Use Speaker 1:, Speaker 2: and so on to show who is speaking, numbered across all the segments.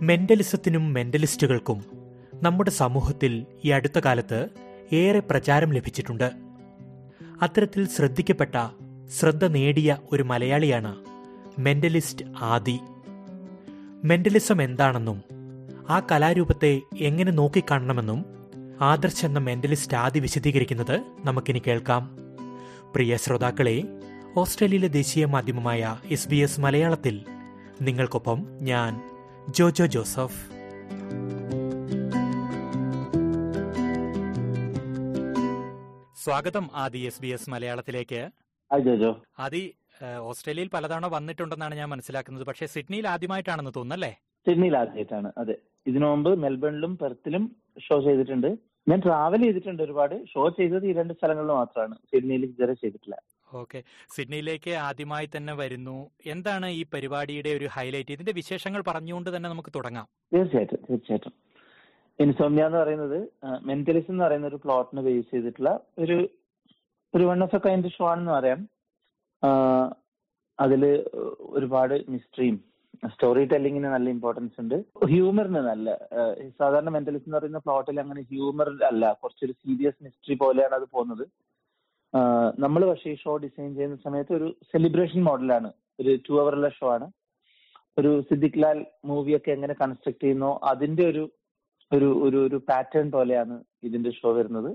Speaker 1: മെന്റലിസത്തിനും മെന്റലിസ്റ്റുകൾക്കും നമ്മുടെ സമൂഹത്തിൽ ഈ അടുത്ത കാലത്ത് ഏറെ പ്രചാരം ലഭിച്ചിട്ടുണ്ട് അത്തരത്തിൽ ശ്രദ്ധിക്കപ്പെട്ട ശ്രദ്ധ നേടിയ ഒരു മലയാളിയാണ് മെന്റലിസ്റ്റ് ആദി മെന്റലിസം എന്താണെന്നും ആ കലാരൂപത്തെ എങ്ങനെ നോക്കിക്കാണണമെന്നും ആദർശ് എന്ന മെന്റലിസ്റ്റ് ആദി വിശദീകരിക്കുന്നത് നമുക്കിനി കേൾക്കാം പ്രിയ ശ്രോതാക്കളെ ഓസ്ട്രേലിയയിലെ ദേശീയ മാധ്യമമായ എസ് ബി എസ് മലയാളത്തിൽ നിങ്ങൾക്കൊപ്പം ഞാൻ ജോജോ ജോസഫ് സ്വാഗതം ആദി എസ് ബി എസ് മലയാളത്തിലേക്ക്
Speaker 2: ഹായ് ജോജോ
Speaker 1: ആദി ഏഹ്, ഓസ്ട്രേലിയയിൽ പലതവണ വന്നിട്ടുണ്ടെന്നാണ് ഞാൻ മനസ്സിലാക്കുന്നത് പക്ഷേ സിഡ്നിയിൽ ആദ്യമായിട്ടാണെന്ന് തോന്നുന്നല്ലേ
Speaker 2: സിഡ്നിയിൽ ആദ്യമായിട്ടാണ് അതെ ഇതിനു മുമ്പ് മെൽബണിലും പെർത്തിലും ഷോ ചെയ്തിട്ടുണ്ട് ഞാൻ ട്രാവൽ ചെയ്തിട്ടുണ്ട് ഒരുപാട് ഷോ ചെയ്തത് ഈ രണ്ട് സ്ഥലങ്ങളിൽ മാത്രമാണ് സിഡ്നിയിൽ ഇതുവരെ ചെയ്തിട്ടില്ല
Speaker 1: ഓക്കെ സിഡ്നിയിലേക്ക് ആദ്യമായി തന്നെ വരുന്നു എന്താണ് ഈ പരിപാടിയുടെ ഒരു ഹൈലൈറ്റ് ഇതിന്റെ വിശേഷങ്ങൾ പറഞ്ഞുകൊണ്ട് തന്നെ നമുക്ക് തുടങ്ങാം
Speaker 2: തീർച്ചയായിട്ടും തീർച്ചയായിട്ടും ഇൻസോമിയ എന്ന് പറയുന്നത് മെന്റലിസം എന്ന് പറയുന്ന ഒരു പ്ലോട്ടിനെ ബേസ് ചെയ്തിട്ടുള്ള ഒരു ഒരു one of a kind show ആണെന്ന് പറയാം ആഹ് അതില് ഒരുപാട് മിസ്റ്ററിയും സ്റ്റോറി ടെല്ലിങ്ങിന് നല്ല ഇമ്പോർട്ടൻസ് ഉണ്ട് ഹ്യൂമറിന് നല്ല ആഹ് സാധാരണ മെന്റലിസം എന്ന് പറയുന്ന പ്ലോട്ടിൽ അങ്ങനെ ഹ്യൂമർ അല്ല കുറച്ചൊരു സീരിയസ് മിസ്റ്ററി പോലെയാണ് അത് പോകുന്നത് നമ്മൾ പക്ഷേ ഈ ഷോ ഡിസൈൻ ചെയ്യുന്ന സമയത്ത് ഒരു സെലിബ്രേഷൻ മോഡലാണ് ഒരു ടു അവറുള്ള ഷോ ആണ് ഒരു സിദ്ദിഖ് ലാൽ മൂവിയൊക്കെ എങ്ങനെ കൺസ്ട്രക്ട് ചെയ്യുന്നോ അതിന്റെ ഒരു ഒരു ഒരു ഒരു പാറ്റേൺ പോലെയാണ് ഇതിന്റെ ഷോ വരുന്നത്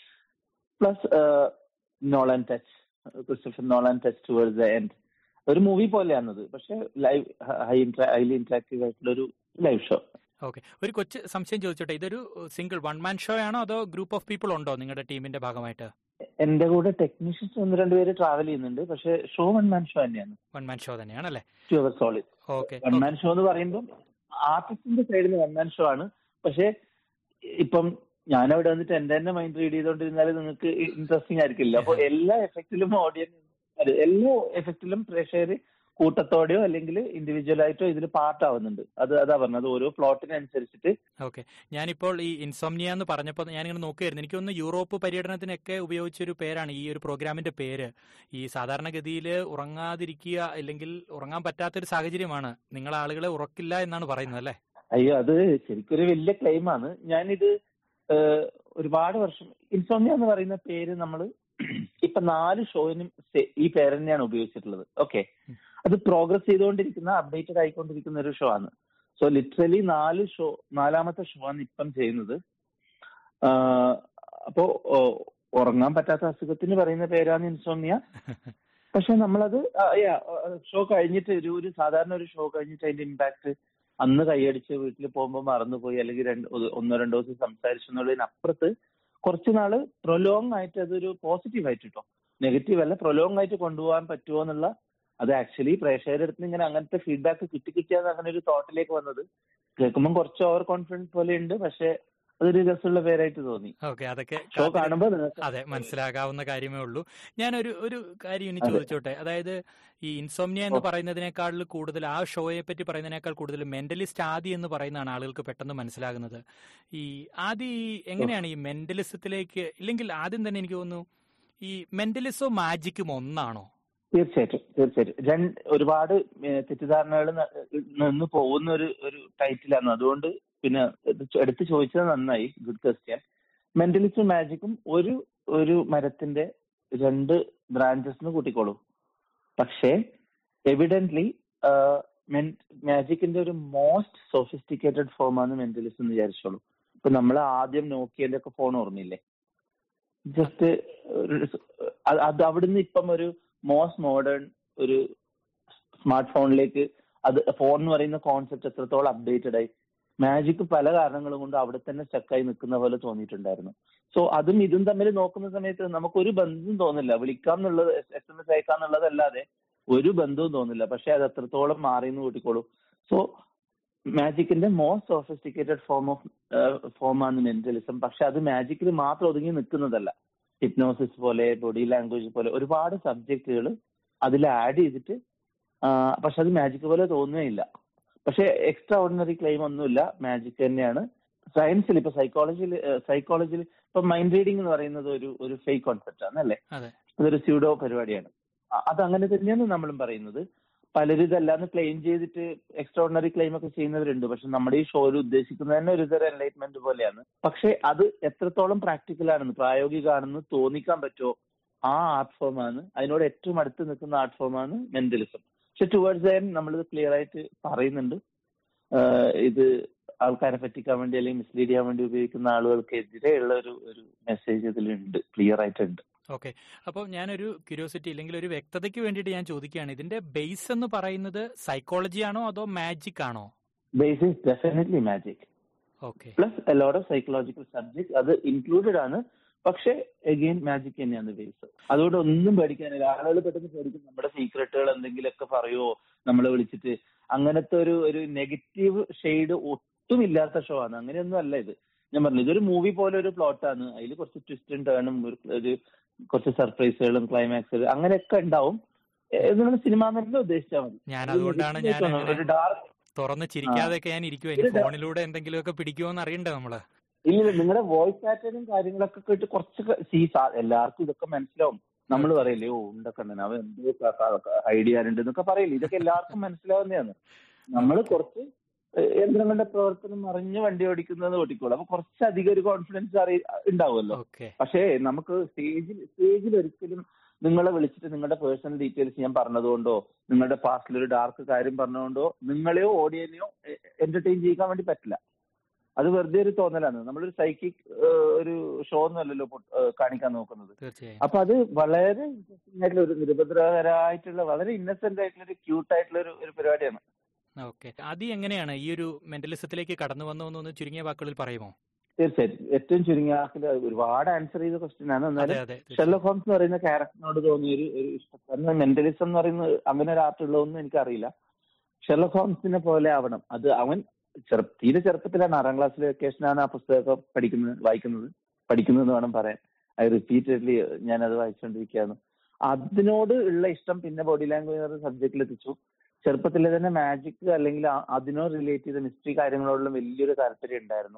Speaker 2: plus Nolan touch Christopher Nolan touch towards the end ഒരു മൂവി പോലെയാണത് പക്ഷെ ലൈവ് ഹൈ ഹൈലി ഇന്ററാക്റ്റീവ് ആയിട്ടുള്ള ഒരു ലൈവ് ഷോ
Speaker 1: ഓക്കെ ഒരു കൊച്ചു സംശയം ചോദിച്ചോട്ടെ ഇതൊരു സിംഗിൾ വൺ മാൻ ഷോ ആണോ അതോ ഗ്രൂപ്പ് ഓഫ് പീപ്പിൾ ഉണ്ടോ നിങ്ങളുടെ ടീമിന്റെ ഭാഗമായിട്ട്
Speaker 2: എന്റെ കൂടെ ടെക്നീഷ്യൻസ് ഒന്ന് രണ്ട് പേര് ട്രാവൽ ചെയ്യുന്നുണ്ട് പക്ഷെ ഷോ വൺ മാൻ ഷോ തന്നെയാണ്
Speaker 1: വൺ മാൻ ഷോ തന്നെയാണല്ലേ
Speaker 2: two hour solid
Speaker 1: okay
Speaker 2: one man show എന്ന് പറയുമ്പോൾ ആർട്ടിസ്റ്റിന്റെ സൈഡിൽ നിന്ന് വൺ മാൻ ഷോ ആണ് പക്ഷെ ഇപ്പം ഞാൻ അവിടെ വന്നിട്ട് എന്റെ തന്നെ മൈൻഡ് റീഡ് ചെയ്തോണ്ടിരുന്നാൽ നിങ്ങൾക്ക് ഇൻട്രസ്റ്റിംഗ് ആയിരിക്കില്ല അപ്പൊ എല്ലാ എഫക്റ്റിലും ഓഡിയൻസ് അതെ എല്ലാ എഫക്റ്റിലും പ്രേക്ഷകർ കൂട്ടത്തോടെയോ അല്ലെങ്കിൽ ഇൻഡിവിജ്വൽ ആയിട്ടോ ഇതിൽ പാർട്ടാവുന്നുണ്ട് അത് അതാ പറഞ്ഞത് ഓരോ പ്ലോട്ടിനനുസരിച്ചിട്ട്
Speaker 1: ഓക്കെ ഞാനിപ്പോൾ ഈ ഇൻസോംനിയ എന്ന് പറഞ്ഞപ്പോൾ ഞാനിങ്ങനെ നോക്കുകയായിരുന്നു എനിക്കൊന്ന് യൂറോപ്പ് പര്യടനത്തിനൊക്കെ ഉപയോഗിച്ചൊരു പേരാണ് ഈ ഒരു പ്രോഗ്രാമിന്റെ പേര് ഈ സാധാരണഗതിയിൽ ഉറങ്ങാതിരിക്കുക അല്ലെങ്കിൽ ഉറങ്ങാൻ പറ്റാത്തൊരു സാഹചര്യമാണ് നിങ്ങൾ ആളുകളെ ഉറക്കില്ല എന്നാണ് പറയുന്നത് അല്ലേ
Speaker 2: അയ്യോ അത് ശരിക്കൊരു വലിയ ക്ലെയിം ആണ് ഞാനിത് ഏഹ്, ഒരുപാട് വർഷം ഇൻസോമിയ എന്ന് പറയുന്ന പേര് നമ്മൾ ഇപ്പൊ നാല് ഷോയിനും സെ- ഈ പേര് തന്നെയാണ് ഉപയോഗിച്ചിട്ടുള്ളത് ഓക്കെ അത് പ്രോഗ്രസ് ചെയ്തുകൊണ്ടിരിക്കുന്ന അപ്ഡേറ്റഡ് ആയിക്കൊണ്ടിരിക്കുന്ന ഒരു ഷോ ആണ് സോ ലിറ്ററലി നാല് ഷോ നാലാമത്തെ ഷോ ആണ് ഇപ്പം ചെയ്യുന്നത് ആഹ്, അപ്പോ ഓ, ഉറങ്ങാൻ പറ്റാത്ത അസുഖത്തിന് പറയുന്ന പേരാണ് ഇൻസോമിയ പക്ഷെ നമ്മളത് ഷോ കഴിഞ്ഞിട്ട് ഒരു ഒരു സാധാരണ ഒരു ഷോ കഴിഞ്ഞിട്ട് അതിന്റെ ഇമ്പാക്ട് അന്ന് കൈയടിച്ച് വീട്ടിൽ പോകുമ്പോൾ മറന്നുപോയി അല്ലെങ്കിൽ രണ്ട് ഒരു- ഒന്നോ രണ്ടോ ദിവസം സംസാരിച്ചു എന്നുള്ളതിനപ്പുറത്ത് കുറച്ച് നാള് പ്രൊലോങ് ആയിട്ട് അതൊരു പോസിറ്റീവ് ആയിട്ട് കേട്ടോ നെഗറ്റീവ് അല്ല പ്രൊലോങ് ആയിട്ട് കൊണ്ടുപോകാൻ പറ്റുമോ എന്നുള്ള അത് ആക്ച്വലി പ്രേക്ഷകരുടെ അടുത്ത് ഇങ്ങനെ അങ്ങനത്തെ ഫീഡ്ബാക്ക് കിട്ടി കിട്ടിയാന്ന് അങ്ങനെ ഒരു തോട്ടിലേക്ക് വന്നത് കേൾക്കുമ്പോൾ കുറച്ച് ഓവർ കോൺഫിഡൻസ് പോലെ ഉണ്ട് പക്ഷെ അതൊരു രസമുള്ള പേരായിട്ട് തോന്നി
Speaker 1: ഓക്കെ അതൊക്കെ
Speaker 2: ഷോ കാണുമ്പോൾ നിങ്ങൾക്ക്
Speaker 1: അതെ മനസ്സിലാകാവുന്ന കാര്യമേ ഉള്ളൂ ഞാനൊരു ഒരു കാര്യം ഇനി
Speaker 2: അതെ.
Speaker 1: ചോദിച്ചോട്ടെ അതായത് ഈ ഇൻസോംനിയ എന്ന് പറയുന്നതിനേക്കാൾ കൂടുതൽ ആ ഷോയെ പറ്റി പറയുന്നതിനേക്കാൾ കൂടുതൽ മെന്റലിസ്റ്റ് ആദി എന്ന് പറയുന്നതാണ് ആളുകൾക്ക് പെട്ടെന്ന് മനസ്സിലാകുന്നത് ഈ ആദി എങ്ങനെയാണ് ഈ മെന്റലിസത്തിലേക്ക് ഇല്ലെങ്കിൽ ആദ്യം തന്നെ എനിക്ക് തോന്നുന്നു ഈ മെന്റലിസവും മാജിക്കും ഒന്നാണോ
Speaker 2: തീർച്ചയായിട്ടും തീർച്ചയായിട്ടും രണ്ട് ഒരുപാട് തെറ്റിദ്ധാരണകൾ നിന്ന് പോകുന്ന ഒരു ഒരു ടൈറ്റിലാണ് അതുകൊണ്ട് പിന്നെ ഇത് ചോ- എടുത്ത് ചോദിച്ചത് നന്നായി ഗുഡ് ക്വസ്റ്റ്യൻ മെന്റലിസ്റ്റും മാജിക്കും ഒരു ഒരു മരത്തിന്റെ രണ്ട് ബ്രാഞ്ചസ് കൂട്ടിക്കോളൂ പക്ഷേ എവിഡന്റ്ലി മാജിക്കിന്റെ ഒരു മോസ്റ്റ് സോഫിസ്റ്റിക്കേറ്റഡ് ഫോമാണ് മെന്റലിസ്റ്റ് എന്ന് വിചാരിച്ചോളൂ ഇപ്പൊ നമ്മൾ ആദ്യം നോക്കിയതിന്റെ ഒക്കെ ഫോൺ ഓർമ്മയില്ലേ ജസ്റ്റ് അത് അവിടുന്ന് ഇപ്പം ഒരു മോസ്റ്റ് മോഡേൺ ഒരു സ്മാർട്ട് ഫോണിലേക്ക് അത് ഫോൺ എന്ന് പറയുന്ന കോൺസെപ്റ്റ് എത്രത്തോളം അപ്ഡേറ്റഡ് ആയി മാജിക് പല കാരണങ്ങളും കൊണ്ട് അവിടെ തന്നെ സ്റ്റക്കായി നിൽക്കുന്ന പോലെ തോന്നിയിട്ടുണ്ടായിരുന്നു സോ അതും ഇതും തമ്മിൽ നോക്കുന്ന സമയത്ത് നമുക്കൊരു ബന്ധം തോന്നില്ല വിളിക്കാം എന്നുള്ളത് എസ് എം എസ് അയക്കാം എന്നുള്ളതല്ലാതെ ഒരു ബന്ധവും തോന്നില്ല പക്ഷെ അത് എത്രത്തോളം മാറി എന്ന് കൂട്ടിക്കോളൂ സോ മാജിക്കിന്റെ മോസ്റ്റ് സോഫിസ്റ്റിക്കേറ്റഡ് ഫോം ഓഫ് ഫോമാണ് മെന്റലിസം പക്ഷെ അത് മാജിക്കിൽ മാത്രം ഒതുങ്ങി നിൽക്കുന്നതല്ല ഹിപ്നോസിസ് പോലെ ബോഡി ലാംഗ്വേജ് പോലെ ഒരുപാട് സബ്ജക്റ്റുകൾ അതിൽ ആഡ് ചെയ്തിട്ട് ആ, പക്ഷെ അത് മാജിക് പോലെ തോന്നുകയില്ല പക്ഷെ എക്സ്ട്രാ ഓർഡിനറി ക്ലെയിം ഒന്നുമില്ല മാജിക് തന്നെയാണ് സയൻസിൽ ഇപ്പൊ സൈക്കോളജിയിൽ സൈക്കോളജിയിൽ ഇപ്പൊ മൈൻഡ് റീഡിംഗ് എന്ന് പറയുന്നത് ഒരു ഒരു ഫേക്ക് കോൺസെപ്റ്റ് ആണ് അല്ലേ
Speaker 1: അതെ
Speaker 2: അതൊരു സ്യൂഡോ പരിപാടിയാണ് അ- അത് അങ്ങനെ തന്നെയാണ് നമ്മളും പറയുന്നത് പലരും ഇതല്ലാന്ന് ക്ലെയിം ചെയ്തിട്ട് എക്സ്ട്രോർഡിനറി ക്ലെയിം ഒക്കെ ചെയ്യുന്നവരുണ്ട് പക്ഷെ നമ്മുടെ ഈ ഷോയിൽ ഉദ്ദേശിക്കുന്നത് തന്നെ ഒരു തരം എൻലൈറ്റ്മെന്റ് പോലെയാണ് പക്ഷെ അത് എത്രത്തോളം പ്രാക്ടിക്കൽ ആണെന്ന് പ്രായോഗികമാണെന്ന് തോന്നിക്കാൻ പറ്റുമോ ആ ആർട്ട് ഫോം ആണ് അതിനോട് ഏറ്റവും അടുത്ത് നിൽക്കുന്ന ആർട്ട് ഫോം ആണ് മെന്റലിസം പക്ഷെ ടുവേർഡ്സ് ദൻ നമ്മളിത് ക്ലിയർ ആയിട്ട് പറയുന്നുണ്ട് ആഹ് ഇത് ആൾക്കാരെ പറ്റിക്കാൻ വേണ്ടി അല്ലെങ്കിൽ മിസ്ലീഡ് ചെയ്യാൻ വേണ്ടി ഉപയോഗിക്കുന്ന ആളുകൾക്കെതിരെയുള്ള ഒരു ഒരു മെസ്സേജ് ഇതിലുണ്ട് ക്ലിയർ ആയിട്ടുണ്ട്
Speaker 1: ഓക്കെ അപ്പോൾ ഞാനൊരു ക്യൂരിയോസിറ്റി അല്ലെങ്കിൽ ഒരു വ്യക്തതയ്ക്ക് വേണ്ടിയിട്ട് ഞാൻ ചോദിക്കുകയാണ് ഇതിന്റെ ബേസ് എന്ന് പറയുന്നത് സൈക്കോളജി ആണോ അതോ മാജിക് ആണോ
Speaker 2: base is definitely magic
Speaker 1: okay
Speaker 2: plus a lot of psychological subject അത് ഇൻക്ലൂഡഡ് ആണ് പക്ഷെ എഗെയിൻ മാജിക് തന്നെയാണ് ബേസ് അതുകൊണ്ട് ഒന്നും പേടിക്കാനില്ല ആളുകൾ പെട്ടെന്ന് പേടിക്കും നമ്മുടെ സീക്രട്ടുകൾ എന്തെങ്കിലുമൊക്കെ പറയുമോ നമ്മളെ വിളിച്ചിട്ട് അങ്ങനത്തെ ഒരു ഒരു നെഗറ്റീവ് ഷെയ്ഡ് ഒട്ടും ഇല്ലാത്ത ഷോ ആണ് അങ്ങനെയൊന്നും അല്ല ഇത് ഞാൻ പറഞ്ഞു ഇതൊരു മൂവി പോലെ ഒരു പ്ലോട്ടാണ് അതിൽ കുറച്ച് ട്വിസ്റ്റും ടേണും ഒരു ഒരു കുറച്ച് സർപ്രൈസുകളും ക്ലൈമാക്സുകളും അങ്ങനെയൊക്കെ ഉണ്ടാവും നിങ്ങൾ സിനിമ തന്നെ ഉദ്ദേശിച്ചാൽ മതി
Speaker 1: ഞാൻ അതുകൊണ്ടാണ് ഞാൻ അങ്ങനെ
Speaker 2: ഒരു ഡാർക്ക്
Speaker 1: തുറന്ന് ചിരിക്കാതെയൊക്കെ ഞാൻ ഇരിക്കുവായിരുന്നു ഫോണിലൂടെ എന്തെങ്കിലുമൊക്കെ പിടിക്കുമോന്ന് അറിയണ്ടേ നമ്മള്
Speaker 2: ഇല്ല നിങ്ങളുടെ വോയിസ് പാറ്റേണും കാര്യങ്ങളൊക്കെ കേട്ട് കുറച്ച് സീ എല്ലാവർക്കും ഇതൊക്കെ മനസ്സിലാവും നമ്മൾ പറയില്ലേ ഓ ഉണ്ടൊക്കെ ഉണ്ടെന്ന് അവൻ എന്തോ ഹൈഡ് ചെയ്യാനുണ്ട് എന്നൊക്കെ പറയില്ലേ ഇതൊക്കെ എല്ലാവർക്കും മനസ്സിലാവുന്നതാണ് നമ്മൾ കുറച്ച് യന്ത്രങ്ങളുടെ പ്രവർത്തനം അറിഞ്ഞ് വണ്ടി ഓടിക്കുന്നത് ഓടിക്കോളൂ അപ്പൊ കുറച്ചധികം ഒരു കോൺഫിഡൻസ് അറി ഉണ്ടാവുമല്ലോ
Speaker 1: ഓക്കെ
Speaker 2: പക്ഷേ നമുക്ക് സ്റ്റേജിൽ സ്റ്റേജിൽ ഒരിക്കലും നിങ്ങളെ വിളിച്ചിട്ട് നിങ്ങളുടെ പേഴ്സണൽ ഡീറ്റെയിൽസ് ഞാൻ പറഞ്ഞതുകൊണ്ടോ നിങ്ങളുടെ പാസ്റ്റിൽ ഒരു ഡാർക്ക് കാര്യം പറഞ്ഞതുകൊണ്ടോ നിങ്ങളെയോ ഓഡിയനെയോ എന്റർടൈൻ ചെയ്യിക്കാൻ വേണ്ടി പറ്റില്ല അത് വെറുതെ ഒരു തോന്നലാണ് നമ്മളൊരു സൈക്കിക് ഒരു ഷോ ഒന്നുമല്ലല്ലോ കാണിക്കാൻ നോക്കുന്നത്
Speaker 1: തീർച്ചയായും
Speaker 2: അപ്പൊ അത് വളരെ ഇൻട്രസ്റ്റിംഗ് ആയിട്ടുള്ള ഒരു നിരഭദ്രകരായിട്ടുള്ള വളരെ ഇന്നസെന്റ് ആയിട്ടുള്ള ഒരു ക്യൂട്ട് ആയിട്ടുള്ള ഒരു ഒരു പരിപാടിയാണ്
Speaker 1: ഓക്കെ അത് എങ്ങനെയാണ് ഈ ഒരു മെന്റലിസത്തിലേക്ക് കടന്നു വന്നു എന്ന് ചുരുങ്ങിയ വാക്കുകളിൽ പറയുമോ
Speaker 2: തീർച്ചയായിട്ടും ഏറ്റവും ചുരുങ്ങിയ വാക്കിൽ ഒരുപാട് ആൻസർ ചെയ്ത ക്വസ്റ്റ്യൻ ആണ്
Speaker 1: അതെ
Speaker 2: എന്നാലും
Speaker 1: അതെ
Speaker 2: ഷെർലക് ഹോംസ് എന്ന് പറയുന്ന ക്യാരക്ടറിനോട് തോന്നിയ ഒരു ഒരു ഇഷ്ടം മെന്റലിസം എന്ന് പറയുന്നത് അങ്ങനെ ഒരു ആർട്ട് ഉള്ളതൊന്നും എനിക്കറിയില്ല ഷെർലക് ഹോംസിനെ പോലെ ആവണം അത് അവൻ ചെറു തീരെ ചെറുപ്പത്തിലാണ് ആറാം ക്ലാസ്സിലെ വെക്കേഷനാണ് ആ പുസ്തകമൊക്കെ പഠിക്കുന്നത് വായിക്കുന്നത് പഠിക്കുന്നത് എന്ന് വേണം പറയാൻ അത് റിപ്പീറ്റഡ്ലി ഞാൻ അത് വായിച്ചുകൊണ്ടിരിക്കുകയാണ് അതിനോട് ഉള്ള ഇഷ്ടം പിന്നെ ബോഡി ലാംഗ്വേജ് സബ്ജക്റ്റിൽ എത്തിച്ചു ചെറുപ്പത്തിലെ തന്നെ മാജിക് അല്ലെങ്കിൽ ആ- അതിനോട് റിലേറ്റ് ചെയ്ത മിസ്റ്ററി കാര്യങ്ങളോടുള്ള വലിയൊരു താല്പര്യം ഉണ്ടായിരുന്നു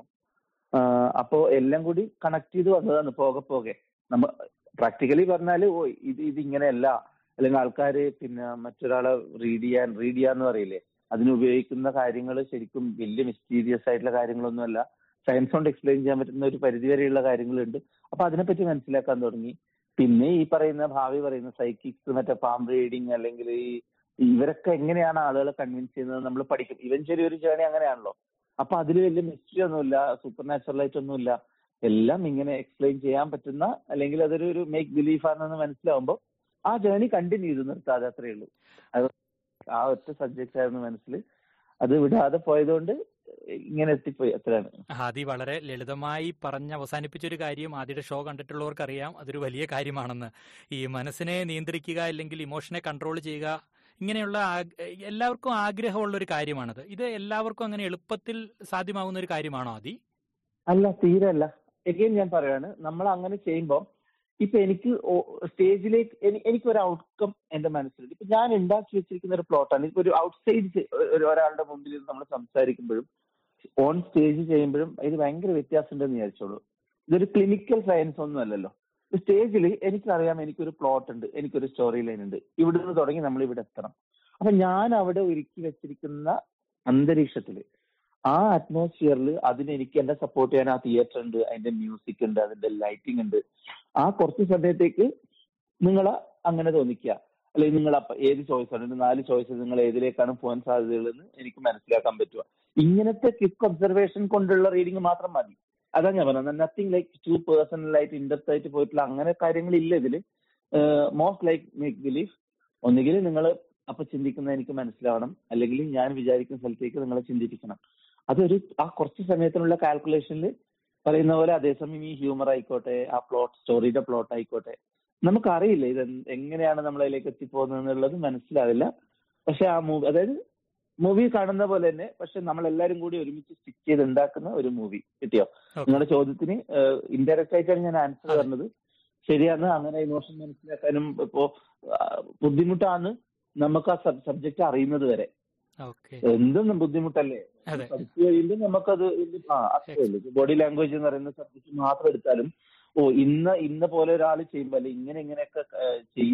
Speaker 2: ആഹ് അപ്പോ എല്ലാം കൂടി കണക്ട് ചെയ്ത് വന്നതാണ് പോകെ പോകെ നമ്മ പ്രാക്ടിക്കലി പറഞ്ഞാല് ഓ ഇത് ഇത് ഇങ്ങനെയല്ല അല്ലെങ്കിൽ ആൾക്കാര് പിന്നെ മറ്റൊരാളെ റീഡ് ചെയ്യാൻ റീഡ് ചെയ്യാന്ന് പറയില്ലേ അതിന് ഉപയോഗിക്കുന്ന കാര്യങ്ങൾ ശരിക്കും വലിയ മിസ്റ്റീരിയസ് ആയിട്ടുള്ള കാര്യങ്ങളൊന്നുമല്ല സയൻസ് കൊണ്ട് എക്സ്പ്ലെയിൻ ചെയ്യാൻ പറ്റുന്ന ഒരു പരിധി വരെയുള്ള കാര്യങ്ങളുണ്ട് അപ്പൊ അതിനെപ്പറ്റി മനസ്സിലാക്കാൻ തുടങ്ങി പിന്നെ ഈ പറയുന്ന ഭാവി പറയുന്ന സൈക്കിക്സ് മറ്റേ പാം റീഡിങ് അല്ലെങ്കിൽ ഈ ഇവരൊക്കെ എങ്ങനെയാണ് ആളുകളെ കൺവിൻസ് ചെയ്യുന്നത് നമ്മൾ പഠിക്കും ഇവൻച്വലി ഒരു ജേണി അങ്ങനെയാണല്ലോ അപ്പൊ അതിൽ വലിയ മിസ്റ്ററി ഒന്നുമില്ല സൂപ്പർ നാച്ചുറൽ ആയിട്ടൊന്നുമില്ല എല്ലാം ഇങ്ങനെ എക്സ്പ്ലെയിൻ ചെയ്യാൻ പറ്റുന്ന അല്ലെങ്കിൽ അതൊരു ഒരു മേക്ക് ബിലീഫ് ആണെന്ന് മനസ്സിലാവുമ്പോൾ ആ ജേണി കണ്ടിന്യൂ ചെയ്ത് നിർത്താതെ അത്രേ ഉള്ളൂ അത് ആ ഒറ്റ സബ്ജക്റ്റ് ആയിരുന്നു മനസ്സിൽ അത് വിടാതെ പോയതുകൊണ്ട് ഇങ്ങനെ എത്തിപ്പോയി അത്രയാണ്
Speaker 1: ആദി വളരെ ലളിതമായി പറഞ്ഞ് അവസാനിപ്പിച്ച ഒരു കാര്യം ആദിയുടെ ഷോ കണ്ടിട്ടുള്ളവർക്ക് അറിയാം അതൊരു വലിയ കാര്യമാണെന്ന് ഈ മനസ്സിനെ നിയന്ത്രിക്കുക അല്ലെങ്കിൽ ഇമോഷനെ കൺട്രോൾ ചെയ്യുക ഇങ്ങനെയുള്ള ആഗ്- എല്ലാവർക്കും ആഗ്രഹമുള്ള ഒരു കാര്യമാണത് ഇത് എല്ലാവർക്കും അങ്ങനെ എളുപ്പത്തിൽ സാധ്യമാവുന്ന ഒരു കാര്യമാണോ ആദി
Speaker 2: അല്ല തീരെ അല്ല എഗെയിൻ ഞാൻ പറയാണ് നമ്മൾ അങ്ങനെ ചെയ്യുമ്പോൾ ഇപ്പൊ എനിക്ക് സ്റ്റേജിലേക്ക് എനിക്ക് ഒരു ഔട്ട്കം എന്റെ മനസ്സിലുണ്ട് ഇപ്പൊ ഞാൻ ഉണ്ടാക്കി വെച്ചിരിക്കുന്ന ഒരു പ്ലോട്ടാണ് ഇപ്പൊ ഒരു ഔട്ട്സൈഡ് ഒരാളുടെ മുമ്പിൽ ഇരുന്ന് നമ്മൾ സംസാരിക്കുമ്പോഴും ഓൺ സ്റ്റേജ് ചെയ്യുമ്പോഴും ഇത് ഭയങ്കര വ്യത്യാസം ഉണ്ടെന്ന് വിചാരിച്ചോളൂ ഇതൊരു ക്ലിനിക്കൽ സയൻസ് ഒന്നും അല്ലല്ലോ സ്റ്റേജിൽ എനിക്കറിയാം എനിക്കൊരു പ്ലോട്ട് ഉണ്ട് എനിക്കൊരു സ്റ്റോറി ലൈൻ ഉണ്ട് ഇവിടുന്ന് തുടങ്ങി നമ്മൾ ഇവിടെ എത്തണം അപ്പൊ ഞാൻ അവിടെ ഒരുക്കി വെച്ചിരിക്കുന്ന അന്തരീക്ഷത്തില് ആ അറ്റ്മോസ്ഫിയറിൽ അതിന് എനിക്ക് എന്നെ സപ്പോർട്ട് ചെയ്യാൻ ആ തിയേറ്റർ ഉണ്ട് അതിന്റെ മ്യൂസിക് ഉണ്ട് അതിന്റെ ലൈറ്റിംഗ് ഉണ്ട് ആ കുറച്ച് സമയത്തേക്ക് നിങ്ങൾ അങ്ങനെ തോന്നിക്കുക അല്ലെങ്കിൽ നിങ്ങൾ അപ്പൊ ഏത് ചോയ്സ് ആണ് ഇതിന് നാല് ചോയ്സ് നിങ്ങൾ ഏതിലേക്കാണ് പോകാൻ സാധ്യതകളെന്ന് എനിക്ക് മനസ്സിലാക്കാൻ പറ്റുക ഇങ്ങനത്തെ ക്വിക്ക് ഒബ്സർവേഷൻ കൊണ്ടുള്ള റീഡിംഗ് മാത്രം മതി അതാ ഞാൻ പറഞ്ഞത് നത്തിങ് ലൈക്ക് ടു പേഴ്സണൽ ആയിട്ട് ഇൻഡെപ്ത് ആയിട്ട് പോയിട്ടുള്ള അങ്ങനെ കാര്യങ്ങളില്ല ഇതില് മോസ്റ്റ് ലൈക്ക് മേക്ക് ബിലീഫ് ഒന്നുകിൽ നിങ്ങൾ അപ്പൊ ചിന്തിക്കുന്നത് എനിക്ക് മനസ്സിലാവണം അല്ലെങ്കിൽ ഞാൻ വിചാരിക്കുന്ന സ്ഥലത്തേക്ക് നിങ്ങളെ ചിന്തിപ്പിക്കണം അതൊരു ആ കുറച്ച് സമയത്തിനുള്ള കാൽക്കുലേഷനിൽ പറയുന്ന പോലെ അതേസമയം ഈ ഹ്യൂമർ ആയിക്കോട്ടെ ആ പ്ലോട്ട് സ്റ്റോറിയുടെ പ്ലോട്ട് ആയിക്കോട്ടെ നമുക്കറിയില്ല ഇത് എന്ത്- എങ്ങനെയാണ് നമ്മൾ അതിലേക്ക് എത്തിപ്പോകുന്നത് എന്നുള്ളത് മനസ്സിലാവില്ല പക്ഷെ ആ മൂവി അതായത് മൂവി കാണുന്ന പോലെ തന്നെ പക്ഷെ നമ്മൾ എല്ലാവരും കൂടി ഒരുമിച്ച് സ്റ്റിച്ച് ചെയ്ത് ഉണ്ടാക്കുന്ന ഒരു മൂവി കിട്ടിയോ
Speaker 1: Okay.
Speaker 2: നിങ്ങളുടെ ചോദ്യത്തിന് ഇൻഡയറക്റ്റ് ആയിട്ടാണ് ഞാൻ ആൻസർ
Speaker 1: അതെ.
Speaker 2: പറഞ്ഞത് ശരിയാണ് അങ്ങനെ ഇമോഷൻ മനസ്സിലാക്കാനും ഇപ്പോ ആ, ബുദ്ധിമുട്ടാണ് നമുക്ക് ആ സബ്ജക്ട് അറിയുന്നത് വരെ
Speaker 1: ഓക്കെ
Speaker 2: എന്തും ബുദ്ധിമുട്ടല്ലേ
Speaker 1: അതെ
Speaker 2: പഠിച്ചു കഴിയുമ്പോൾ നമുക്കത് ഇത് ആ അത്രേ ഉള്ളൂ ബോഡി ലാംഗ്വേജ് എന്ന് പറയുന്ന സബ്ജക്ട് മാത്രം എടുത്താലും ഓ ഇന്ന ഇന്ന പോലെ ഒരാൾ ചെയ്യുമ്പോൾ അല്ലെ ഇങ്ങനെ ഇങ്ങനെയൊക്കെ ആ, ചെയ്യും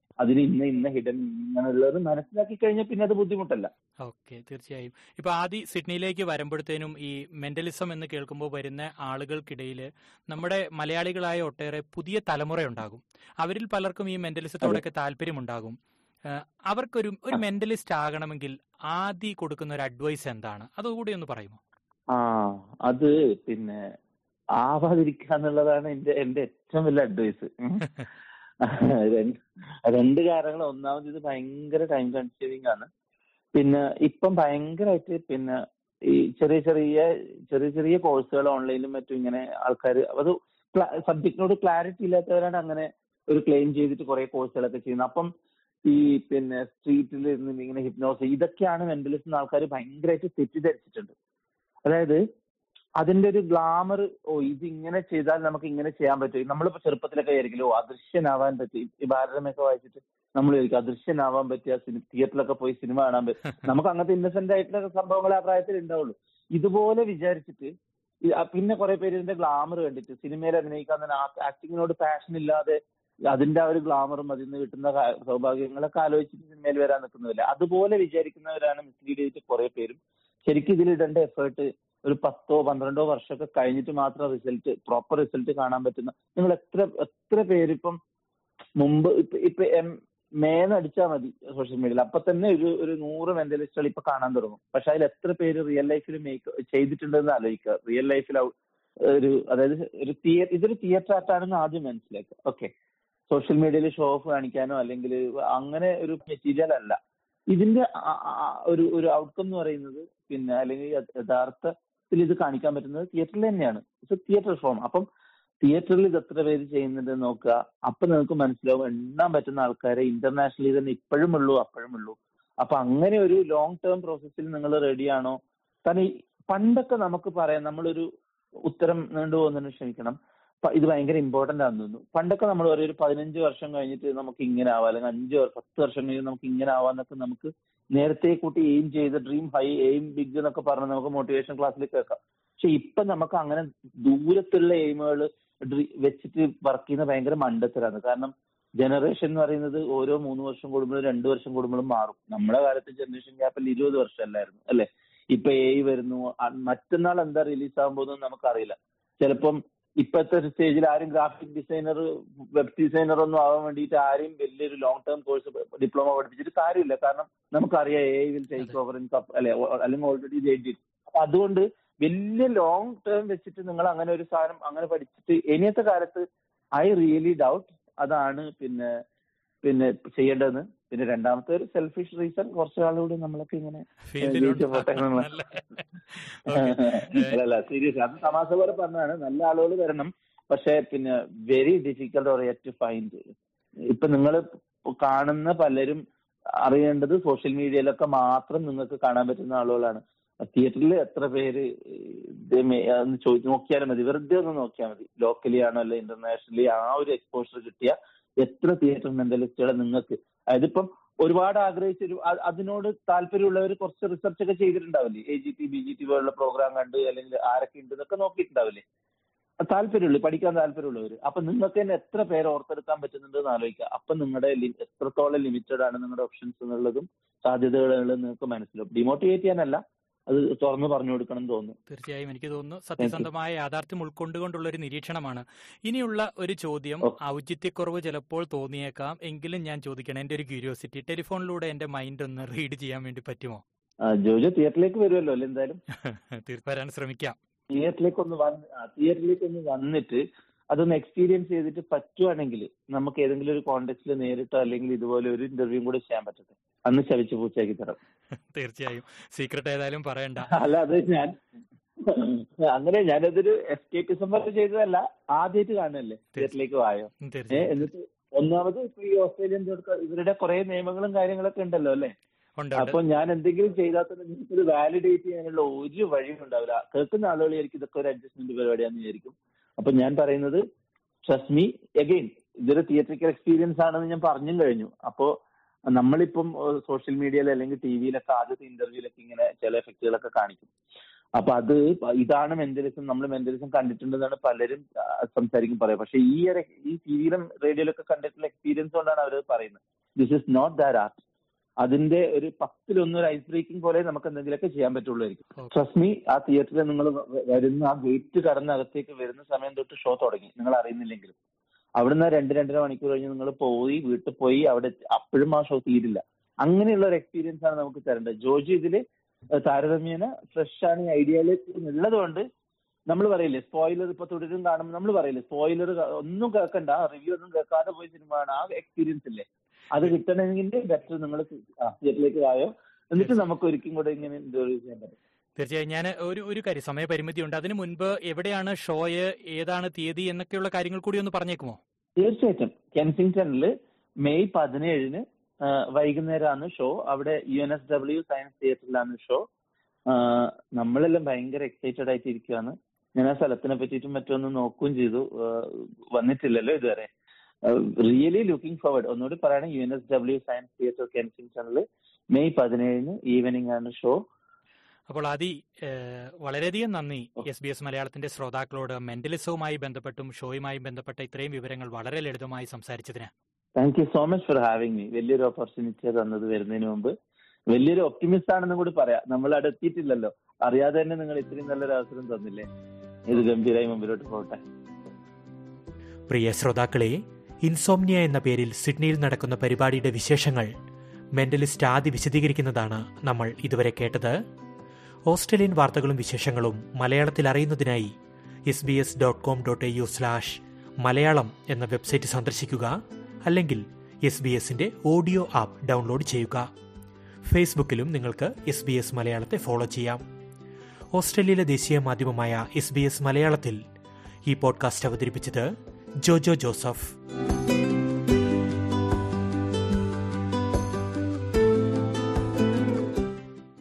Speaker 2: അതിന് ഇന്ന ഇന്ന ഹിഡൻ ഇങ്ങനെയുള്ളത് മനസ്സിലാക്കി കഴിഞ്ഞാൽ പിന്നെ അത് ബുദ്ധിമുട്ടല്ല
Speaker 1: ഓക്കെ തീർച്ചയായും ഇപ്പൊ ആദ്യ സിഡ്നിയിലേക്ക് വരുമ്പോഴത്തേനും ഈ മെന്റലിസം എന്ന് കേൾക്കുമ്പോൾ വരുന്ന ആളുകൾക്കിടയിൽ നമ്മുടെ മലയാളികളായ ഒട്ടേറെ പുതിയ തലമുറ ഉണ്ടാകും അവരിൽ പലർക്കും ഈ മെന്റലിസത്തോടൊക്കെ താല്പര്യമുണ്ടാകും ഏഹ് അവർക്കൊരു ഒരു മെന്റലിസ്റ്റ് ആകണമെങ്കിൽ ആദ്യ കൊടുക്കുന്ന ഒരു അഡ്വൈസ് എന്താണ് അതുകൂടി ഒന്ന് പറയുമോ
Speaker 2: ആ അത് പിന്നെ ആവാതിരിക്കുക എന്നുള്ളതാണ് എന്റെ എന്റെ ഏറ്റവും വലിയ അഡ്വൈസ് രണ്ട് കാരണങ്ങൾ ഒന്നാമത് ഇത് ഭയങ്കര ടൈം കൺസ്യൂമിങ് ആണ് പിന്നെ ഇപ്പം ഭയങ്കരമായിട്ട് പിന്നെ ഈ ചെറിയ ചെറിയ ചെറിയ ചെറിയ കോഴ്സുകൾ ഓൺലൈനിലും മറ്റും ഇങ്ങനെ ആൾക്കാർ അത് സബ്ജക്റ്റിനോട് ക്ലാരിറ്റി ഇല്ലാത്തവരാണ് അങ്ങനെ ഒരു ക്ലെയിം ചെയ്തിട്ട് കുറെ കോഴ്സുകളൊക്കെ ചെയ്യുന്നത് അപ്പം ഈ പിന്നെ സ്ട്രീറ്റിൽ ഇരുന്ന് ഇങ്ങനെ ഹിപ്നോസ് ഇതൊക്കെയാണ് മെന്റലിസ്റ്റ് ആൾക്കാർ ഭയങ്കരമായിട്ട് തെറ്റിദ്ധരിച്ചിട്ടുണ്ട് അതായത് അതിന്റെ ഒരു ഗ്ലാമർ ഓ ഇത് ഇങ്ങനെ ചെയ്താൽ നമുക്ക് ഇങ്ങനെ ചെയ്യാൻ പറ്റും നമ്മളിപ്പോ ചെറുപ്പത്തിലൊക്കെ വിചാരിക്കില്ല ഓ അദൃശ്യനാവാൻ പറ്റും ഈ ഭാരതമൊക്കെ വായിച്ചിട്ട് നമ്മൾ വിചാരിക്കും അദൃശ്യനാവാൻ പറ്റിയ തിയേറ്ററിലൊക്കെ പോയി സിനിമ കാണാൻ പറ്റും നമുക്ക് അങ്ങനത്തെ ഇന്നസെന്റ് ആയിട്ടുള്ള സംഭവങ്ങൾ ആ പ്രായത്തിൽ ഉണ്ടാവുള്ളൂ ഇതുപോലെ വിചാരിച്ചിട്ട് പിന്നെ കുറെ പേര് ഇതിന്റെ ഗ്ലാമർ കണ്ടിട്ട് സിനിമയിൽ അഭിനയിക്കാൻ തന്നെ ആക്ടിങ്ങിനോട് പാഷൻ ഇല്ലാതെ അതിന്റെ ആ ഒരു ഗ്ലാമറും അതിൽ നിന്ന് കിട്ടുന്ന സൗഭാഗ്യങ്ങളൊക്കെ ആലോചിച്ചിട്ട് സിനിമയിൽ വരാൻ നിൽക്കുന്നില്ല അതുപോലെ വിചാരിക്കുന്നവരാണ് മിസ്ലീഡ് ചെയ്തിട്ട് കുറെ പേരും ശരിക്കും ഇതിൽ ഇടേണ്ട എഫേർട്ട് ഒരു പത്തോ പന്ത്രണ്ടോ വർഷമൊക്കെ കഴിഞ്ഞിട്ട് മാത്രം റിസൾട്ട് പ്രോപ്പർ റിസൾട്ട് കാണാൻ പറ്റുന്ന നിങ്ങൾ എത്ര എത്ര പേരിപ്പം മുമ്പ് ഇപ്പൊ ഇപ്പൊ മേന്ന് അടിച്ചാൽ മതി സോഷ്യൽ മീഡിയയിൽ അപ്പൊ തന്നെ ഒരു ഒരു നൂറ് മെന്റലിസ്റ്റുകൾ ഇപ്പൊ കാണാൻ തുടങ്ങും പക്ഷെ അതിൽ എത്ര പേര് റിയൽ ലൈഫിൽ മേക്ക് ചെയ്തിട്ടുണ്ടെന്ന് ആലോചിക്കുക റിയൽ ലൈഫിൽ ഒരു അതായത് ഒരു തിയേ ഇതൊരു തിയേറ്റർ ആർട്ടാണെന്ന് ആദ്യം മനസ്സിലാക്കുക ഓക്കെ സോഷ്യൽ മീഡിയയിൽ ഷോ ഓഫ് കാണിക്കാനോ അല്ലെങ്കിൽ അങ്ങനെ ഒരു മെറ്റീരിയൽ അല്ല ഇതിന്റെ ഒരു ഒരു ഔട്ട്കം എന്ന് പറയുന്നത് പിന്നെ അല്ലെങ്കിൽ യഥാർത്ഥത്തിൽ ഇത് കാണിക്കാൻ പറ്റുന്നത് തിയേറ്ററിൽ തന്നെയാണ് ഇറ്റ്സ് തിയേറ്റർ ഫോം അപ്പം തിയേറ്ററിൽ ഇത് എത്ര പേര് ചെയ്യുന്നുണ്ട് നോക്കുക അപ്പൊ നിങ്ങൾക്ക് മനസ്സിലാവും എണ്ണാൻ പറ്റുന്ന ആൾക്കാരെ ഇന്റർനാഷണലി തന്നെ ഇപ്പോഴും ഉള്ളൂ അപ്പോഴും ഉള്ളൂ അപ്പൊ അങ്ങനെ ഒരു ലോങ് ടേം പ്രോസസ്സിൽ നിങ്ങൾ റെഡിയാണോ കാരണം ഈ പണ്ടൊക്കെ നമുക്ക് പറയാം നമ്മളൊരു ഉത്തരം നീണ്ടുപോകുന്നതിന് ക്ഷമിക്കണം ഇത് ഭയങ്കര ഇമ്പോർട്ടന്റ് ആണെന്ന് തോന്നുന്നു പണ്ടൊക്കെ നമ്മൾ പറയും ഒരു പതിനഞ്ച് വർഷം കഴിഞ്ഞിട്ട് നമുക്ക് ഇങ്ങനെ ആവാം അല്ലെങ്കിൽ അഞ്ച് പത്ത് വർഷം കഴിഞ്ഞ് നമുക്ക് ഇങ്ങനെ ആവാന്നൊക്കെ നമുക്ക് നേരത്തെ കൂട്ടി എയിം ചെയ്ത് ഡ്രീം ഹൈ എയിം ബിഗ് എന്നൊക്കെ പറഞ്ഞ് നമുക്ക് മോട്ടിവേഷൻ ക്ലാസ്സിൽ കേൾക്കാം പക്ഷെ ഇപ്പൊ നമുക്ക് അങ്ങനെ ദൂരത്തുള്ള എയിമുകൾ വെച്ചിട്ട് വർക്ക് ചെയ്യുന്ന ഭയങ്കര മണ്ടത്തരാണ് കാരണം ജനറേഷൻ എന്ന് പറയുന്നത് ഓരോ മൂന്ന് വർഷം കൂടുമ്പോഴും രണ്ട് വർഷം കൂടുമ്പോഴും മാറും നമ്മുടെ കാലത്ത് ജനറേഷൻ ഗ്യാപ്പിൽ ഇരുപത് വർഷം അല്ലായിരുന്നു അല്ലെ ഇപ്പൊ എ വരുന്നു മറ്റന്നാൾ എന്താ റിലീസ് ആകാൻ പോകുന്നത് നമുക്കറിയില്ല ചിലപ്പം ഇപ്പോഴത്തെ ഒരു സ്റ്റേജിൽ ആരും ഗ്രാഫിക് ഡിസൈനർ വെബ് ഡിസൈനർ ഒന്നും ആവാൻ വേണ്ടിയിട്ട് ആരെയും വലിയൊരു ലോങ് ടേം കോഴ്സ് ഡിപ്ലോമ പഠിപ്പിച്ചിട്ട് കാര്യമില്ല കാരണം നമുക്കറിയാം a will take over in cup അല്ലെ അല്ലെങ്കിൽ ഓൾറെഡി ജയിച്ചു അപ്പൊ അതുകൊണ്ട് വലിയ ലോങ് ടേം വെച്ചിട്ട് നിങ്ങൾ അങ്ങനെ ഒരു സാധനം അങ്ങനെ പഠിച്ചിട്ട് ഇനിയത്തെ കാലത്ത് ഐ റിയലി ഡൗട്ട് അതാണ് പിന്നെ പിന്നെ ചെയ്യേണ്ടതെന്ന് പിന്നെ രണ്ടാമത്തെ ഒരു സെൽഫിഷ് റീസൺ കുറച്ച് ആളുകൂടി നമ്മളൊക്കെ ഇങ്ങനെ അല്ല സീരിയസ് അത് തമാശ പോലെ പറഞ്ഞാണ് നല്ല ആളുകൾ വരണം പക്ഷെ പിന്നെ very difficult or to find ഇപ്പൊ നിങ്ങൾ കാണുന്ന പലരും അറിയേണ്ടത് സോഷ്യൽ മീഡിയയിലൊക്കെ മാത്രം നിങ്ങൾക്ക് കാണാൻ പറ്റുന്ന ആളുകളാണ് തിയേറ്ററിൽ എത്ര പേര് ഒന്ന് ചോദിച്ചു നോക്കിയാലും മതി വെറുതെ ഒന്ന് നോക്കിയാൽ മതി ലോക്കലി ആണോ അല്ലെ ഇന്റർനാഷണലി ആ ഒരു എക്സ്പോഷർ കിട്ടിയ എത്ര തിയേറ്റർ മെന്റലിസ്റ്റുകളെ നിങ്ങൾക്ക് അതായത് ഇപ്പം ഒരുപാട് ആഗ്രഹിച്ചൊരു അതിനോട് താല്പര്യമുള്ളവർ കുറച്ച് റിസർച്ച് ഒക്കെ ചെയ്തിട്ടുണ്ടാവില്ലേ A G T B G T പോലുള്ള പ്രോഗ്രാം കണ്ട് അല്ലെങ്കിൽ ആരൊക്കെ ഉണ്ട് എന്നൊക്കെ നോക്കിയിട്ടുണ്ടാവില്ലേ താല്പര്യമുള്ളൂ പഠിക്കാൻ താല്പര്യമുള്ളവർ അപ്പൊ നിങ്ങൾക്ക് തന്നെ എത്ര പേര് ഓർത്തെടുക്കാൻ പറ്റുന്നുണ്ട് എന്ന് ആലോചിക്കുക അപ്പൊ നിങ്ങളുടെ എത്രത്തോളം ലിമിറ്റഡ് ആണ് നിങ്ങളുടെ ഓപ്ഷൻസ് എന്നുള്ളതും സാധ്യതകളും നിങ്ങൾക്ക് മനസ്സിലാവും ഡിമോട്ടിവേറ്റ് ചെയ്യാനല്ല അത് തുറന്നു പറഞ്ഞു കൊടുക്കണം തോന്നുന്നു
Speaker 1: തീർച്ചയായും എനിക്ക് തോന്നുന്നു സത്യസന്ധമായ യാഥാർത്ഥ്യം ഉൾക്കൊണ്ടുകൊണ്ടുള്ള ഒരു നിരീക്ഷണമാണ് ഇനിയുള്ള ഒരു ചോദ്യം ഔചിത്യക്കുറവ് ചിലപ്പോൾ തോന്നിയേക്കാം എങ്കിലും ഞാൻ ചോദിക്കണം എന്റെ ഒരു ക്യൂരിയോസിറ്റി ടെലിഫോണിലൂടെ എന്റെ മൈൻഡ് ഒന്ന് റീഡ് ചെയ്യാൻ വേണ്ടി പറ്റുമോ
Speaker 2: ജോജോ തിയേറ്ററിലേക്ക് വരുമല്ലോ അല്ലേ എന്തായാലും
Speaker 1: വരാൻ ശ്രമിക്കാം
Speaker 2: തിയേറ്ററിലേക്ക് ഒന്ന് വന്ന് തിയേറ്ററിലേക്ക് ഒന്ന് വന്നിട്ട് അതൊന്ന് എക്സ്പീരിയൻസ് ചെയ്തിട്ട് പറ്റുവാണെങ്കിൽ നമുക്ക് ഏതെങ്കിലും ഒരു കോണ്ടെക്സ്റ്റിൽ നേരിട്ടോ അല്ലെങ്കിൽ ഇതുപോലെ ഒരു ഇന്റർവ്യൂ കൂടെ ചെയ്യാൻ പറ്റട്ടെ അന്ന് ശവിച്ച് പൂച്ചയാക്കി തരാം
Speaker 1: തീർച്ചയായും സീക്രട്ട് ഏതായാലും പറയണ്ട
Speaker 2: അല്ല അത് ഞാൻ അങ്ങനെ ഞാനതൊരു എസ്കേപ്പിസം പോലെ ചെയ്തതല്ല ആദ്യമായിട്ട് കാണുന്നല്ലേ തിയേറ്ററിലേക്ക് വായോ ഏഹ് എന്നിട്ട് ഒന്നാമത് ഇപ്പൊ ഈ ഓസ്ട്രേലിയൻ ഇവരുടെ കുറെ നിയമങ്ങളും കാര്യങ്ങളൊക്കെ ഉണ്ടല്ലോ അല്ലേ അപ്പൊ ഞാൻ എന്തെങ്കിലും ചെയ്താൽ തന്നെ നിങ്ങൾക്കിത് വാലിഡേറ്റ് ചെയ്യാനുള്ള ഒരു വഴിയും ഉണ്ടാവില്ല കേൾക്കുന്ന ആളുകൾ വിചാരിക്കും ഇതൊക്കെ ഒരു അഡ്ജസ്റ്റ്മെന്റ് പരിപാടിയാന്ന് വിചാരിക്കും അപ്പൊ ഞാൻ പറയുന്നത് ട്രസ്റ്റ് മീ അഗെയിൻ ഇതൊരു തിയേറ്ററിക്കൽ എക്സ്പീരിയൻസ് ആണെന്ന് ഞാൻ പറഞ്ഞും കഴിഞ്ഞു അപ്പോ നമ്മളിപ്പം സോഷ്യൽ മീഡിയയിൽ അല്ലെങ്കിൽ ടി വിയിലൊക്കെ ആദ്യത്തെ ഇന്റർവ്യൂലൊക്കെ ഇങ്ങനെ ചില എഫക്റ്റുകളൊക്കെ കാണിക്കും അപ്പൊ അത് ഇതാണ് മെന്റലിസം നമ്മൾ മെന്റലിസം കണ്ടിട്ടുണ്ടെന്നാണ് പലരും ആ, സംസാരിക്കും പറയാം പക്ഷെ ഈ ഒരു ഈ ടിവിയിലും റേഡിയോയിലൊക്കെ കണ്ടിട്ടുള്ള എക്സ്പീരിയൻസ് കൊണ്ടാണ് അവർ പറയുന്നത് this is not that art അതിന്റെ ഒരു പത്തിലൊന്നും ഒരു ഐസ് ബ്രേക്കിംഗ് പോലെ നമുക്ക് എന്തെങ്കിലുമൊക്കെ ചെയ്യാൻ പറ്റുള്ളൂ ട്രസ്റ്റ് മീ ആ തിയേറ്ററിൽ നിങ്ങൾ വരുന്ന ആ ഗേറ്റ് കടന്ന് അകത്തേക്ക് വരുന്ന സമയം തൊട്ട് ഷോ തുടങ്ങി നിങ്ങൾ അറിയുന്നില്ലെങ്കിലും അവിടുന്ന് രണ്ട് രണ്ടര മണിക്കൂർ കഴിഞ്ഞ് നിങ്ങൾ പോയി വീട്ടിൽ പോയി അവിടെ എത്തി- അപ്പോഴും ആ ഷോ തീരില്ല അങ്ങനെയുള്ള ഒരു എക്സ്പീരിയൻസ് ആണ് നമുക്ക് തരേണ്ടത് ജോജി ഇതില് താരതമ്യേന ഫ്രഷ് ആണ് ഈ ഐഡിയയിലേക്ക് ഉള്ളത് കൊണ്ട് നമ്മൾ പറയില്ലേ സ്പോയിലർ ഇപ്പൊ തുടരും കാണുമ്പോൾ നമ്മൾ പറയില്ലേ സ്പോയിലർ ഒന്നും കേൾക്കണ്ട റിവ്യൂ ഒന്നും കേൾക്കാതെ പോയി സിനിമ കാണാം ആ എക്സ്പീരിയൻസ് ഇല്ലേ അത് കിട്ടണമെങ്കിൽ ബെറ്റർ നിങ്ങൾ തിയേറ്ററിലേക്ക് ആയോ എന്നിട്ട് നമുക്ക് ഒരിക്കലും കൂടെ ഇങ്ങനെ എൻജോയ് ചെയ്യാൻ പറ്റും
Speaker 1: തീർച്ചയായും ഞാൻ ഒരു ഒരു കാര്യം സമയപരിമിതി ഉണ്ട് അതിനു മുൻപ് എവിടെയാണ് ഷോയ് ഏതാണ് തീയതി എന്നൊക്കെയുള്ള കാര്യങ്ങൾ കൂടി ഒന്ന് പറഞ്ഞേക്കുമോ
Speaker 2: തീർച്ചയായിട്ടും കെൻസിംഗ്ടണിൽ മെയ് പതിനേഴിന് ആ, വൈകുന്നേരമാണ് ഷോ അവിടെ U N S W science തിയേറ്ററിലാണ് ഷോ ആ, നമ്മളെല്ലാം ഭയങ്കര എക്സൈറ്റഡ് ആയിട്ട് ഇരിക്കുകയാണ് ഞാൻ ആ സ്ഥലത്തിനെ പറ്റിയിട്ടും മറ്റൊന്ന് നോക്കുകയും ചെയ്തു ആ, വന്നിട്ടില്ലല്ലോ ഇതുവരെ റിയലി ലുക്കിംഗ് ഫോർവേഡ് ഒന്നുകൂടി പറയുകയാണെങ്കിൽ U N S W science theatre കെൻസിംഗ്ടണിൽ മെയ് പതിനേഴിന് ഈവനിങ് ആണ് ഷോ
Speaker 1: അപ്പോൾ ആദി ഏഹ്, വളരെയധികം നന്ദി എസ് ബി എസ് മലയാളത്തിന്റെ ശ്രോതാക്കളോട് മെന്റലിസവുമായി ബന്ധപ്പെട്ടും ഷോയുമായി ബന്ധപ്പെട്ട ഇത്രയും വിവരങ്ങൾ വളരെ ലളിതമായി സംസാരിച്ചതിന്
Speaker 2: thank you so much for having me വലിയൊരു ഓപ്പർച്യൂണിറ്റി തന്നത് വരുന്നതിന് മുമ്പ് വലിയൊരു ഒപ്റ്റിമിസ്റ്റ് ആണെന്നും കൂടി പറയാം നമ്മൾ അവിടെ എത്തിയിട്ടില്ലല്ലോ അറിയാതെ തന്നെ നിങ്ങൾ ഇത്രയും നല്ലൊരു അവസരം തന്നില്ലേ ഇത് ഗംഭീരമായി മുമ്പിലോട്ട് പോകട്ടെ
Speaker 3: പ്രിയ ശ്രോതാക്കളെ ഇൻസോംനിയ എന്ന പേരിൽ സിഡ്നിയിൽ നടക്കുന്ന പരിപാടിയുടെ വിശേഷങ്ങൾ മെന്റലിസ്റ്റ് ആദ്യ വിശദീകരിക്കുന്നതാണ് നമ്മൾ ഇതുവരെ കേട്ടത് ഓസ്ട്രേലിയൻ വാർത്തകളും വിശേഷങ്ങളും മലയാളത്തിൽ അറിയുന്നതിനായി S B S dot com dot A U slash Malayalam എന്ന വെബ്സൈറ്റ് സന്ദർശിക്കുക അല്ലെങ്കിൽ എസ് ബി എസിന്റെ ഓഡിയോ ആപ്പ് ഡൗൺലോഡ് ചെയ്യുക ഫേസ്ബുക്കിലും നിങ്ങൾക്ക് എസ് ബി എസ് മലയാളത്തെ ഫോളോ ചെയ്യാം ഓസ്ട്രേലിയയിലെ ദേശീയ മാധ്യമമായ എസ് ബി എസ് മലയാളത്തിൽ ഈ പോഡ്കാസ്റ്റ് അവതരിപ്പിച്ചത് ജോജോ ജോസഫ്